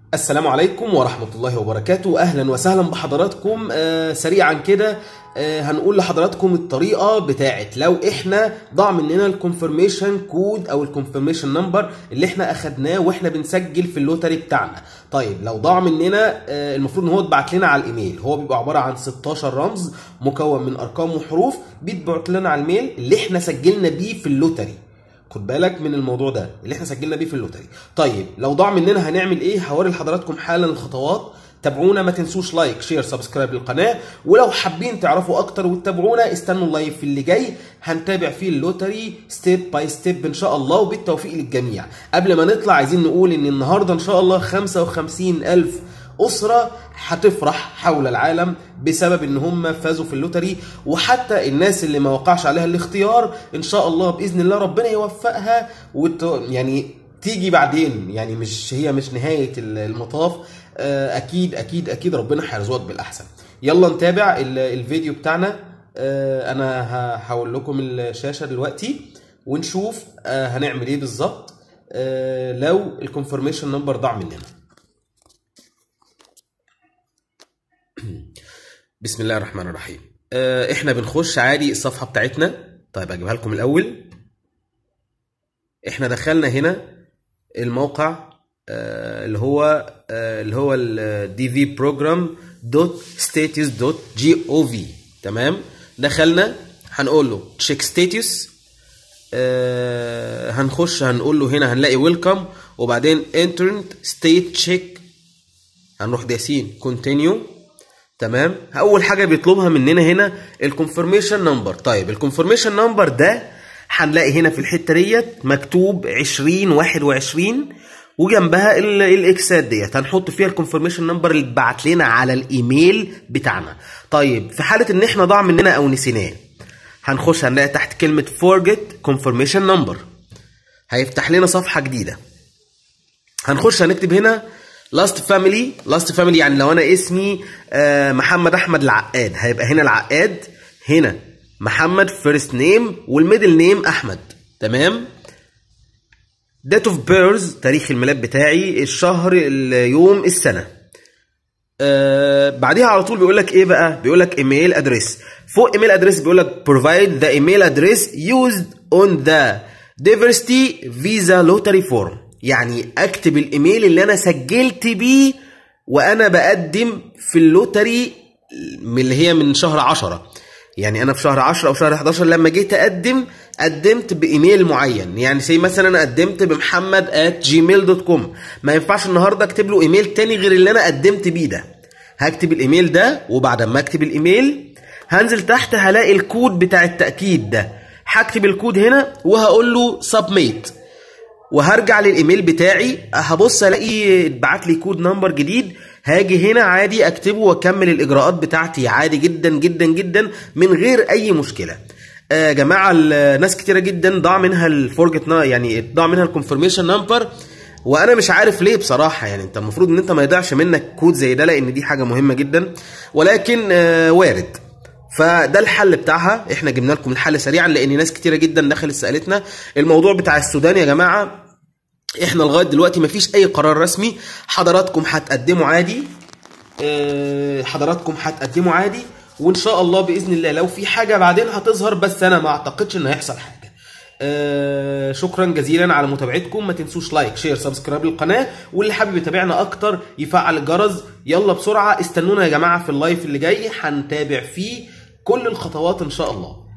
السلام عليكم ورحمة الله وبركاته أهلا وسهلا بحضراتكم آه سريعا كده آه هنقول لحضراتكم الطريقة بتاعت لو احنا ضاع مننا الكونفرميشن كود او الكونفرميشن نمبر اللي احنا اخدناه واحنا بنسجل في اللوتري بتاعنا طيب لو ضاع مننا آه المفروض ان هو اتبعت لنا على الايميل هو بيبقى عبارة عن 16 رمز مكون من ارقام وحروف بيتبعت لنا على الميل اللي احنا سجلنا بيه في اللوتري خد بالك من الموضوع ده اللي احنا سجلنا بيه في اللوتري طيب لو ضاع مننا هنعمل ايه هوري لحضراتكم حالا الخطوات تابعونا ما تنسوش لايك شير سبسكرايب للقناه ولو حابين تعرفوا اكتر وتتابعونا استنوا اللايف اللي جاي هنتابع فيه اللوتري ستيب باي ستيب ان شاء الله وبالتوفيق للجميع قبل ما نطلع عايزين نقول ان النهارده ان شاء الله 55 الف أسرة هتفرح حول العالم بسبب إن هم فازوا في اللوتري وحتى الناس اللي ما وقعش عليها الاختيار إن شاء الله بإذن الله ربنا يوفقها وت... يعني تيجي بعدين يعني مش هي مش نهاية المطاف أكيد أكيد أكيد ربنا هيرزقك بالأحسن يلا نتابع الفيديو بتاعنا أنا هحول لكم الشاشة دلوقتي ونشوف هنعمل إيه بالظبط لو الكونفرميشن نمبر ضاع مننا بسم الله الرحمن الرحيم آه احنا بنخش عادي الصفحه بتاعتنا طيب اجيبها لكم الاول احنا دخلنا هنا الموقع آه اللي هو آه اللي هو الدي في بروجرام دوت ستاتس دوت جي او في تمام دخلنا هنقول له تشيك ستاتس هنخش هنقول له هنا هنلاقي ويلكم وبعدين انترنت ستيت تشيك هنروح داسين كونتينيو تمام اول حاجه بيطلبها مننا هنا الكونفرميشن نمبر طيب الكونفرميشن نمبر ده هنلاقي هنا في الحته ديت مكتوب 2021 وجنبها الاكسات ديت هنحط فيها الكونفرميشن نمبر اللي اتبعت لنا على الايميل بتاعنا طيب في حاله ان احنا ضاع مننا او نسيناه هنخش هنلاقي تحت كلمه forget confirmation number هيفتح لنا صفحه جديده هنخش هنكتب هنا لاست فاميلي لاست فاميلي يعني لو انا اسمي محمد احمد العقاد هيبقى هنا العقاد هنا محمد فيرست نيم والميدل نيم احمد تمام ديت اوف بيرز تاريخ الميلاد بتاعي الشهر اليوم السنه آه بعديها على طول بيقول لك ايه بقى بيقول لك ايميل ادريس فوق ايميل ادريس بيقول لك provide the email address used on the diversity visa lottery form يعني اكتب الايميل اللي انا سجلت بيه وانا بقدم في اللوتري من اللي هي من شهر 10 يعني انا في شهر 10 او شهر 11 لما جيت اقدم قدمت بايميل معين يعني زي مثلا انا قدمت بمحمد at gmail دوت كوم ما ينفعش النهارده اكتب له ايميل تاني غير اللي انا قدمت بيه ده هكتب الايميل ده وبعد ما اكتب الايميل هنزل تحت هلاقي الكود بتاع التاكيد ده هكتب الكود هنا وهقول له سبميت وهرجع للايميل بتاعي هبص الاقي اتبعت لي كود نمبر جديد هاجي هنا عادي اكتبه واكمل الاجراءات بتاعتي عادي جدا جدا جدا من غير اي مشكله يا آه جماعه ناس كتيره جدا ضاع منها الفورجت يعني ضاع منها الكونفرميشن نمبر وانا مش عارف ليه بصراحه يعني انت المفروض ان انت ما يضيعش منك كود زي ده لان دي حاجه مهمه جدا ولكن آه وارد فده الحل بتاعها احنا جبنا لكم الحل سريعا لان ناس كتيره جدا دخلت سالتنا الموضوع بتاع السودان يا جماعه احنا لغايه دلوقتي مفيش اي قرار رسمي حضراتكم هتقدموا عادي اه حضراتكم هتقدموا عادي وان شاء الله باذن الله لو في حاجه بعدين هتظهر بس انا ما اعتقدش ان هيحصل حاجه آه شكرا جزيلا على متابعتكم ما تنسوش لايك شير سبسكرايب للقناه واللي حابب يتابعنا اكتر يفعل الجرس يلا بسرعه استنونا يا جماعه في اللايف اللي جاي هنتابع فيه كل الخطوات ان شاء الله